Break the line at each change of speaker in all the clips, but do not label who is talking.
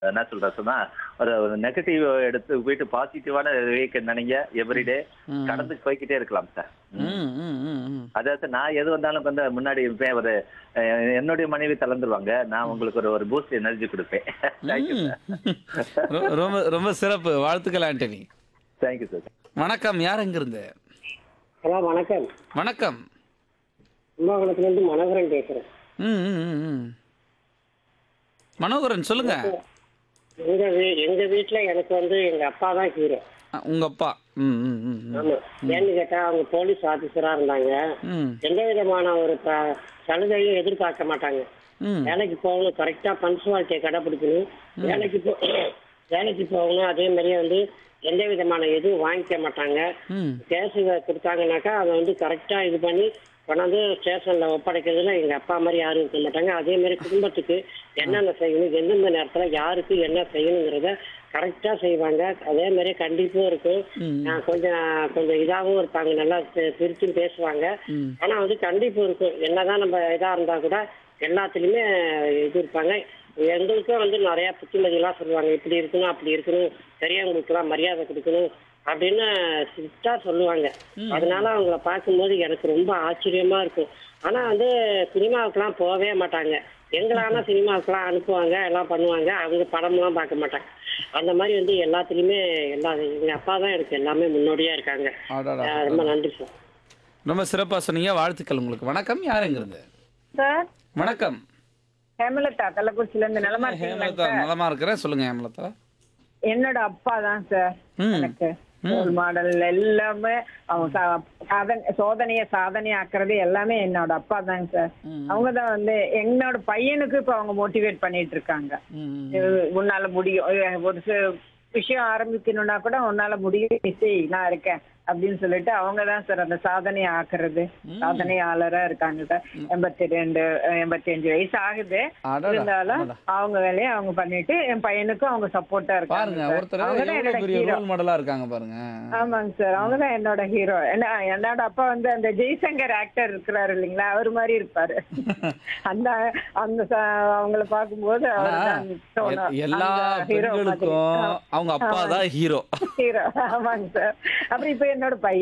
என்ன சொல்ற சொன்னா ஒரு நெகட்டிவ் எடுத்து போயிட்டு பாசிட்டிவான நினைங்க எவ்ரிடே
ம்.
கடந்து போய்க்கிட்டே இருக்கலாம் சார்
ம், ம், ம், ம்.
அதாவது நான் எது வந்தாலும் வந்து முன்னாடி இருப்பேன் ஒரு அஹ், என்னுடைய மனைவி தளர்ந்துருவாங்க நான் உங்களுக்கு ஒரு ஒரு பூஸ்ட் எனர்ஜி கொடுப்பேன் தேங்க்யூ
ம்.
சார்
ரொ- ரொம்ப ரொம்ப சிறப்பு வாழ்த்துக்கள் ஆண்டனி
தேங்க்யூ சார்
வணக்கம் யார் எங்கிருந்து
ஹலோ வணக்கம்
வணக்கம்
கும்பகோணத்துலேருந்து மனோகரன் பேசுகிறேன்
ம், ம், ம், ம். மனோகரன் சொல்லுங்க
எங்க வீ எங்க வீட்ல எனக்கு வந்து எங்க அப்பா தான் ஹீரோ
அ, உங்க அப்பா ம், ம், ம், ம்.
ஆமா ஏன்னு கேட்டா அவங்க போலீஸ் ஆபீசரா இருந்தாங்க
ம்,
எந்த விதமான ஒரு ப- சலுகையும் எதிர்பார்க்க மாட்டாங்க
ம்.
வேலைக்கு போகணும் கரெக்டா பன்சுவாலிட்டியை கடைபிடிக்கணும் வேலைக்கு போ வேலைக்கு போகணும் அதே மாதிரியே வந்து எந்த விதமான எதுவும் வாங்கிக்க மாட்டாங்க
ம்.
கேஸ் கொடுத்தாங்கனாக்கா அதை வந்து கரெக்டா இது பண்ணி கொண்டாந்து ஸ்டேஷன்ல ஒப்படைக்கிறதுல எங்க அப்பா மாதிரி யாரும் இருக்க மாட்டாங்க அதே மாதிரி குடும்பத்துக்கு என்னென்ன செய்யணும் எந்தெந்த நேரத்துல யாருக்கு என்ன செய்யணுங்கிறத கரெக்டா செய்வாங்க அதே மாதிரி கண்டிப்பும் இருக்கும்
ம்.
ஆஹ் கொஞ்சம் கொஞ்சம் இதாகவும் இருப்பாங்க நல்லா பி- பிரிச்சும் பேசுவாங்க
ம்.
ஆனா வந்து கண்டிப்பு இருக்கும் என்னதான் நம்ம இதா இருந்தா கூட எல்லாத்துலயுமே இது இருப்பாங்க எங்களுக்கும் வந்து நிறைய புத்திமதியெல்லாம் சொல்லுவாங்க இப்படி இருக்கணும் அப்படி இருக்கணும் பெரியவங்களுக்குலாம் மரியாதை கொடுக்கணும் அப்படின்னு ஸ்ட்ரிக்டா சொல்லுவாங்க அதனால அவங்கள பார்க்கும்போது எனக்கு ரொம்ப ஆச்சரியமா இருக்கும் ஆனா வந்து சினிமாவுக்குலாம் போகவே மாட்டாங்க எங்களான சினிமாவுக்குலாம் அனுப்புவாங்க எல்லாம் பண்ணுவாங்க அவங்க படம்லாம் பார்க்க மாட்டாங்க அந்த மாதிரி வந்து எல்லாத்துலயுமே எல்லா எங்க அப்பா தான் எனக்கு எல்லாமே முன்னோடியா இருக்காங்க
அடடா.
ஆஹ் ரொம்ப நன்றி சார்
ரொம்ப சிறப்பா சொன்னீங்க வாழ்த்துக்கள் உங்களுக்கு வணக்கம் யார் எங்கிருந்து
சார்
வணக்கம்
ஹேமலதா கள்ளக்குறிச்சில இருந்து நலமா
ஹேமலதா
இருக்கீங்களா
நலமா இருக்கிறேன் சொல்லுங்க ஹேமலதா
என்னோட அப்பா தான் சார்
ம்.
எனக்கு ரோல் மாடல் எல்லாமே அவங்க சா- சாதனை சோதனைய சாதனை ஆக்குறது எல்லாமே என்னோட அப்பா தாங்க சார் அவங்க தான் வந்து என்னோட பையனுக்கு இப்ப அவங்க மோட்டிவேட் பண்ணிட்டு இருக்காங்க
ம்,
இது உன்னால முடியும் அஹ் ஒரு சி- விஷயம் ஆரம்பிக்கணும்னா கூட உன்னால முடியும் நீ செய் நான் இருக்கேன் அப்படின்னு சொல்லிட்டு அவங்க தான் சார் அந்த சாதனை ஆக்குறது சாதனையாளரா இருக்காங்க சார் எண்பத்தி ரெண்டு அஹ் எண்பத்தி அஞ்சு வயசு ஆகுது
அடடா,
இருந்தாலும்
அடடா.
அவங்க வேலையை அவங்க பண்ணிட்டு என் பையனுக்கும் அவங்க சப்போர்ட்டா இருக்காங்க
பாருங்க
சார்.
ஒருத்தர்
அவங்க தான்
எவ்வளவு
என்னோட
பெரிய
ஹீரோ
ரோல் மாடலா இருக்காங்க பாருங்க
ஆமாங்க சார் அவங்க தான் என்னோட ஹீரோ என்ன என்னோட அப்பா வந்து அந்த ஜெய்சங்கர் ஆக்டர் இருக்கிறாரு இல்லைங்களா அவர் மாதிரி இருப்பாரு அந்த அந்த ச- அவங்கள பார்க்கும்போது அவர்
ஆனா,
தான் தோணும்.
எ- எல்லா
அந்த hero மாதிரி.
பெண்களுக்கும் அவங்க அப்பா தான் ஹீரோ
ஹீரோ ஆமாங்க சார் அப்புறம் இப்ப என்னோட பையன்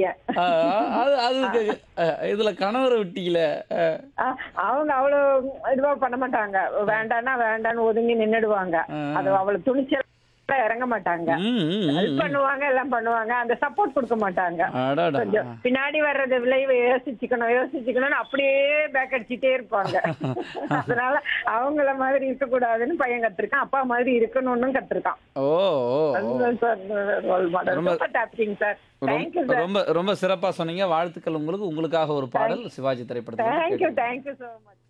அது அதுக்கு அஹ், இதுல கணவரை விட்டீங்களே அஹ்,
அஹ் அவங்க அவ்வளவு இதுவா பண்ண மாட்டாங்க வேண்டாம்னா வேண்டாம்னு ஒதுங்கி நின்னுடுவாங்க அது அவ்வளவு துணிச்சல் இறங்க மாட்டாங்க
ம், ம், ம்.
ஹெல்ப் பண்ணுவாங்க எல்லாம் பண்ணுவாங்க அந்த சப்போர்ட் கொடுக்க மாட்டாங்க
அடடா.
கொஞ்சம் பின்னாடி வர்றது விளைவு யோசிச்சுக்கணும் யோசிச்சுக்கணும்னு அப்படியே பேக் அடிச்சுட்டே இருப்பாங்க அதனால அவங்கள மாதிரி இருக்கக்கூடாதுன்னு பையன் கத்திருக்கான் அப்பா மாதிரி இருக்கணும்னு கத்திருக்கான்
ஓ ஓ, ஓ.
அதுதான் சார் ரோல் மாடல்
ரொம்ப-
சூப்பர் டாப்பிங் சார் தேங்க்யூ
ரொம்ப
சார்
ரொம்ப ரொம்ப சிறப்பா சொன்னீங்க வாழ்த்துக்கள் உங்களுக்கு உங்களுக்காக ஒரு பாடல் சிவாஜி திரைப்படத்தில்
தேங்க்யூ தேங்க்யூ ஸோ மச்